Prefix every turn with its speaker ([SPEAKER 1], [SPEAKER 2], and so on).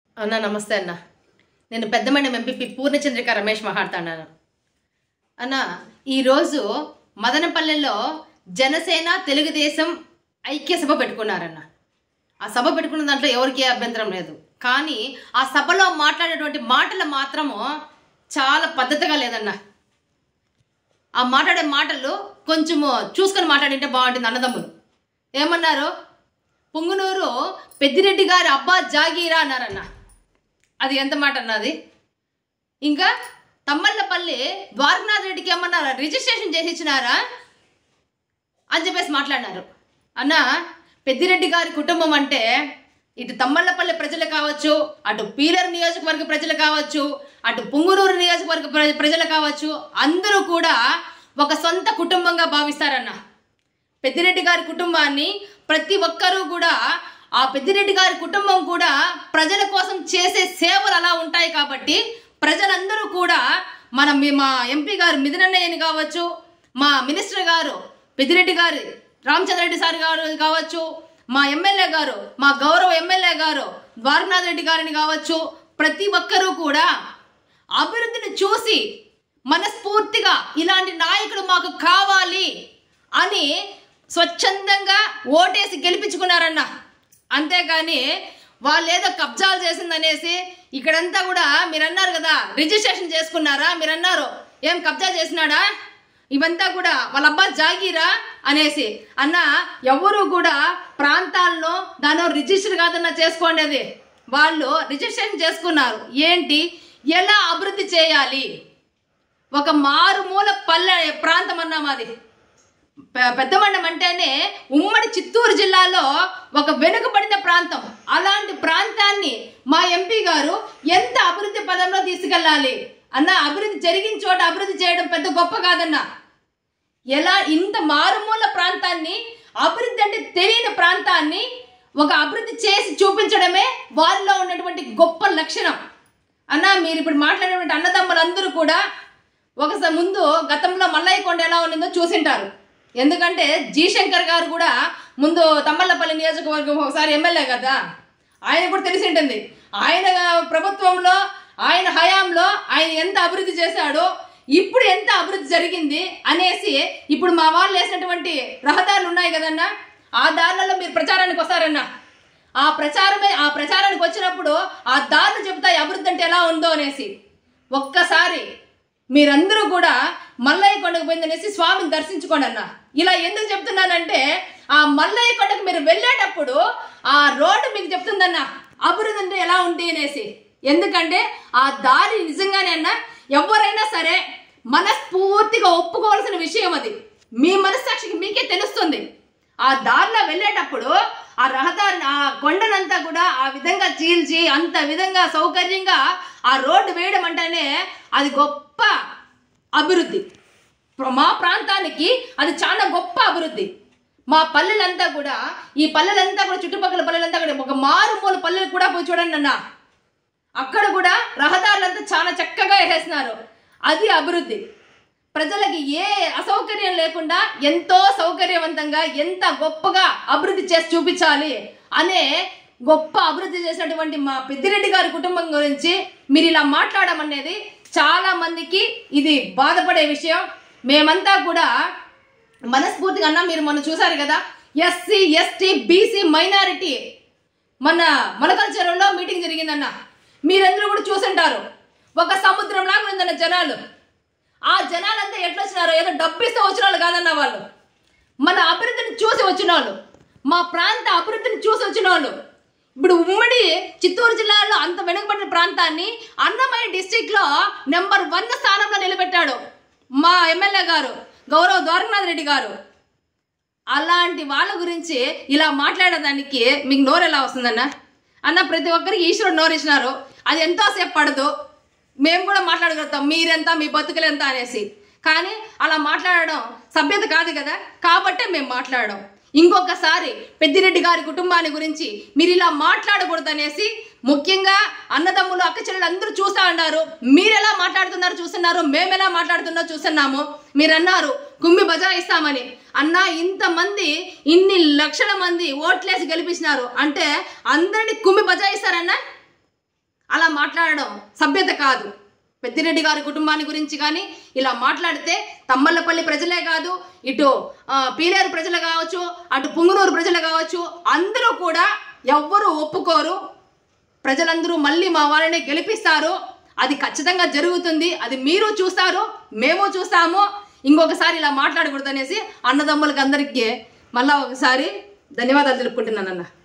[SPEAKER 1] అన్న నమస్తే అన్న నేను పెద్దమండం ఎంపీ పూర్ణచంద్రిక రమేష్ మాట్లాడుతున్నాను అన్న ఈరోజు మదనపల్లెలో జనసేన తెలుగుదేశం ఐక్య సభ పెట్టుకున్నారన్న ఆ సభ పెట్టుకున్న దాంట్లో ఎవరికి అభ్యంతరం లేదు కానీ ఆ సభలో మాట్లాడేటువంటి మాటలు మాత్రము చాలా పద్ధతిగా లేదన్న ఆ మాట్లాడే మాటలు కొంచెము చూసుకొని మాట్లాడింటే బాగుంటుంది అన్నదమ్ములు ఏమన్నారు పుంగునూరు పెద్దిరెడ్డి గారి అబ్బా జాగీరా అన్నారన్న అది ఎంత మాట అన్నది ఇంకా తమ్మల్లపల్లి ద్వారకనాథ్ రెడ్డికి ఏమన్నారా రిజిస్ట్రేషన్ చేసి ఇచ్చినారా అని చెప్పేసి మాట్లాడినారు అన్న పెద్దిరెడ్డి గారి కుటుంబం అంటే ఇటు తమ్మల్లపల్లి ప్రజలు కావచ్చు అటు పీలర్ నియోజకవర్గ ప్రజలు కావచ్చు అటు పుంగునూరు నియోజకవర్గ ప్ర- ప్రజలు కావచ్చు అందరూ కూడా ఒక సొంత కుటుంబంగా భావిస్తారన్న పెద్దిరెడ్డి గారి కుటుంబాన్ని ప్రతి ఒక్కరూ కూడా ఆ పెద్దిరెడ్డి గారి కుటుంబం కూడా ప్రజల కోసం చేసే సేవలు అలా ఉంటాయి కాబట్టి ప్రజలందరూ కూడా మన మీ- మా ఎంపీ గారు మిథునన్నయ్యని కావచ్చు మా మినిస్టర్ గారు పెద్దిరెడ్డి గారి రామచంద్రరెడ్డి సార్ గారు కావచ్చు మా ఎమ్మెల్యే గారు మా గౌరవ ఎమ్మెల్యే గారు ద్వారనాథ్ రెడ్డి గారిని కావచ్చు ప్రతి ఒక్కరూ కూడా అభివృద్ధిని చూసి మనస్ఫూర్తిగా ఇలాంటి నాయకుడు మాకు కావాలి అని స్వచ్ఛందంగా ఓటేసి గెలిపించుకున్నారన్న అంతేగాని వాళ్ళు ఏదో కబ్జాలు చేసిందనేసి ఇక్కడంతా కూడా మీరు అన్నారు కదా రిజిస్ట్రేషన్ చేసుకున్నారా మీరు అన్నారు ఏం కబ్జా చేసినాడా ఇవంతా కూడా వాళ్ళ అబ్బా జాగీరా అనేసి అన్న ఎవరు కూడా ప్రాంతాల్లో దాని రిజిస్టర్ కాదన్నా చేసుకోండి అది వాళ్ళు రిజిస్ట్రేషన్ చేసుకున్నారు ఏంటి ఎలా అభివృద్ధి చేయాలి ఒక మారుమూల పల్లె ప్రాంతం అన్నాం అది పె- పెద్దమండం అంటేనే ఉమ్మడి చిత్తూరు జిల్లాలో ఒక వెనుకబడిన ప్రాంతం అలాంటి ప్రాంతాన్ని మా ఎంపీ గారు ఎంత అభివృద్ధి పదంలో తీసుకెళ్ళాలి అన్న అభివృద్ధి జరిగిన చోట అభివృద్ధి చేయడం పెద్ద గొప్ప కాదన్న ఎలా ఇంత మారుమూల ప్రాంతాన్ని అభివృద్ధి అంటే తెలియని ప్రాంతాన్ని ఒక అభివృద్ధి చేసి చూపించడమే వారిలో ఉన్నటువంటి గొప్ప లక్షణం అన్న మీరు ఇప్పుడు మాట్లాడినటువంటి అన్నదమ్ములందరూ కూడా ఒకసారి ముందు గతంలో మల్లయ్య కొండ ఎలా ఉన్నదో చూసింటారు ఎందుకంటే జీ శంకర్ గారు కూడా ముందు తమ్మల్లపల్లి నియోజకవర్గం ఒకసారి ఎమ్మెల్యే కదా ఆయన కూడా తెలిసి ఉంటుంది ఆయన ప్రభుత్వంలో ఆయన హయాంలో ఆయన ఎంత అభివృద్ధి చేశాడో ఇప్పుడు ఎంత అభివృద్ధి జరిగింది అనేసి ఇప్పుడు మా వాళ్ళు వేసినటువంటి రహదారులు ఉన్నాయి కదన్నా ఆ దారులలో మీరు ప్రచారానికి వస్తారన్నా ఆ ప్రచారమే ఆ ప్రచారానికి వచ్చినప్పుడు ఆ దారులు చెబుతాయి అభివృద్ధి అంటే ఎలా ఉందో అనేసి ఒక్కసారి మీరందరూ కూడా మల్లయ్య కొండకు పోయిందనేసి స్వామిని దర్శించుకోండి అన్న ఇలా ఎందుకు చెప్తున్నానంటే ఆ మల్లయ్య కొండకు మీరు వెళ్ళేటప్పుడు ఆ రోడ్డు మీకు చెప్తుందన్న అభివృద్ధి అంటే ఎలా ఉంది అనేసి ఎందుకంటే ఆ దారి నిజంగానే అన్న ఎవరైనా సరే మనస్ఫూర్తిగా ఒప్పుకోవాల్సిన విషయం అది మీ మనస్సాక్షికి మీకే తెలుస్తుంది ఆ దారిలో వెళ్ళేటప్పుడు ఆ రహదారిని ఆ కొండనంతా కూడా ఆ విధంగా చీల్చి అంత విధంగా సౌకర్యంగా ఆ రోడ్డు వేయడం అంటేనే అది గొప్ప అభివృద్ధి ప్ర- మా ప్రాంతానికి అది చాలా గొప్ప అభివృద్ధి మా పల్లెలంతా కూడా ఈ పల్లెలంతా కూడా చుట్టుపక్కల పల్లెలంతా కూడా ఒక మారుమూల పల్లెలు కూడా పోయి చూడండి అన్న అక్కడ కూడా రహదారులంతా చాలా చక్కగా వేసేస్తున్నారు అది అభివృద్ధి ప్రజలకి ఏ అసౌకర్యం లేకుండా ఎంతో సౌకర్యవంతంగా ఎంత గొప్పగా అభివృద్ధి చేసి చూపించాలి అనే గొప్ప అభివృద్ధి చేసినటువంటి మా పెద్దిరెడ్డి గారి కుటుంబం గురించి మీరు ఇలా మాట్లాడడం అనేది చాలా మందికి ఇది బాధపడే విషయం మేమంతా కూడా మనస్ఫూర్తిగా అన్నా మీరు మొన్న చూసారు కదా ఎస్సీ ఎస్టీ బీసీ మైనారిటీ మన మొలకల చెరువులో మీటింగ్ జరిగిందన్న మీరందరూ కూడా చూసుంటారు ఒక సముద్రం లాగా ఉందన్న జనాలు ఆ జనాలంతా ఎట్లా వచ్చినారో ఏదో డబ్బు ఇస్తే వచ్చిన వాళ్ళు కాదన్న వాళ్ళు మన అభివృద్ధిని చూసి వచ్చిన వాళ్ళు మా ప్రాంత అభివృద్ధిని చూసి వచ్చిన వాళ్ళు ఇప్పుడు ఉమ్మడి చిత్తూరు జిల్లాలో అంత వెనుకబడిన ప్రాంతాన్ని అన్నమయ్య డిస్టిక్ లో నెంబర్ వన్ స్థానంలో నిలబెట్టాడు మా ఎమ్మెల్యే గారు గౌరవ్ ద్వారకనాథ్ రెడ్డి గారు అలాంటి వాళ్ళ గురించి ఇలా మాట్లాడడానికి మీకు నోరు ఎలా వస్తుందన్న అన్న ప్రతి ఒక్కరికి ఈశ్వరుడు నోరు ఇచ్చినారు అది ఎంతోసేపు పడదు మేము కూడా మాట్లాడగలుగుతాం మీరెంత మీ బతుకులు ఎంత అనేసి కానీ అలా మాట్లాడడం సభ్యత కాదు కదా కాబట్టే మేము మాట్లాడడం ఇంకొకసారి పెద్దిరెడ్డి గారి కుటుంబాన్ని గురించి మీరు ఇలా మాట్లాడకూడదు అనేసి ముఖ్యంగా అన్నదమ్ములు అక్క చెల్లెలు అందరూ చూస్తా ఉన్నారు మీరు ఎలా మాట్లాడుతున్నారు చూస్తున్నారు మేము ఎలా మాట్లాడుతున్నా చూస్తున్నాము మీరు అన్నారు కుమ్మి బజాయిస్తామని అన్న ఇంతమంది ఇన్ని లక్షల మంది ఓట్లేసి గెలిపించినారు అంటే అందరినీ కుమ్మి బజాయిస్తారన్నా మాట్లాడడం సభ్యత కాదు పెద్దిరెడ్డి గారి కుటుంబాన్ని గురించి కానీ ఇలా మాట్లాడితే తమ్మల్లపల్లి ప్రజలే కాదు ఇటు ఆ, పీలేరు ప్రజలు కావచ్చు అటు పుంగునూరు ప్రజలు కావచ్చు అందరూ కూడా ఎవ్వరూ ఒప్పుకోరు ప్రజలందరూ మళ్ళీ మా వాళ్ళని గెలిపిస్తారు అది ఖచ్చితంగా జరుగుతుంది అది మీరు చూస్తారు మేము చూస్తాము ఇంకొకసారి ఇలా మాట్లాడకూడదు అనేసి అన్నదమ్ములకి అందరికీ మళ్ళా ఒకసారి ధన్యవాదాలు తెలుపుకుంటున్నానన్న